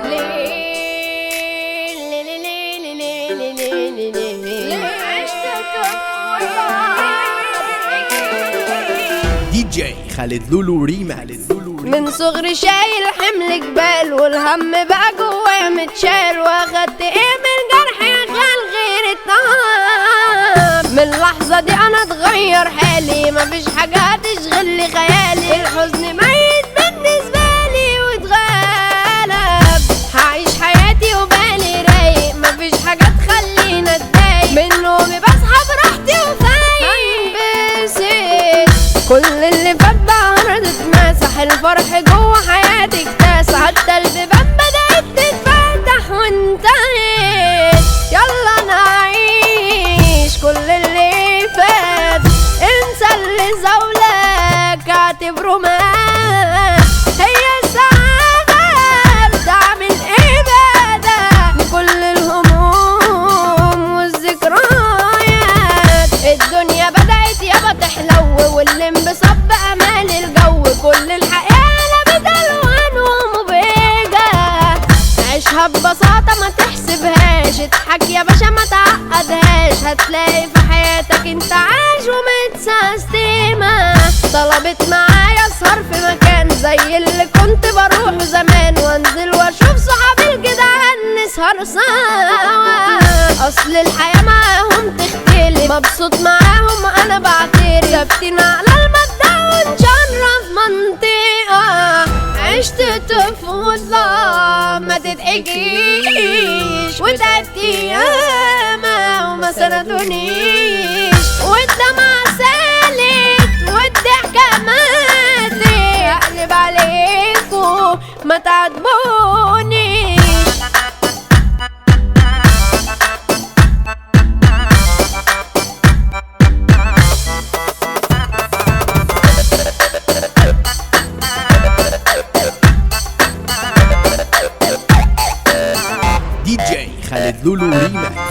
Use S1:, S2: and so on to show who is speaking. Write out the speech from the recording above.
S1: دي جي خالد لولو ريما
S2: من صغري شايل حمل جبال والهم بقى جوايا متشال واخدت ايه من جرحي عشان غير الطعام من اللحظة دي انا اتغير حالي مفيش حاجة هتشغل لي خيالي الحزن ميت بالنسبة لي واتغلب هعيش حياتي وبالي رايق مفيش حاجة تخليني اتضايق من نومي بصحى براحتي وفايق هنبسط كل اللي فات بقى عرض اتمسح الفرح جوه حياتي اكتسح حتى البيبان بدأت تتفتح وانتهت يلا نعيش كل اللي فات انسى اللي زولك اعتبره مات هي السعادة بتعمل إبادة لكل الهموم والذكريات الدنيا بدأت يابا تحلو والانبساط بقى مال الجو كل الحياة قلبت ألوان ومبهجة عيشها ببساطة ما تحسبهاش اضحك يا باشا ما تعقدهاش هتلاقي في حياتك انت عايش ومتسستمة طلبت معايا اسهر في مكان زي اللي كنت بروحه زمان وانزل واشوف صحابي الجدعان نسهر سوا اصل الحياة معاهم تختلف مبسوط معاهم انا بعترف ثابتين على المبدأ ونشرف منطقة عشت طفولة ما تتحكيش وتعبت ياما وما سندونيش والدمع سالت والضحكة ماتت اقلب عليكم ما تعاتبونيش
S1: دي جي خالد لولو ريما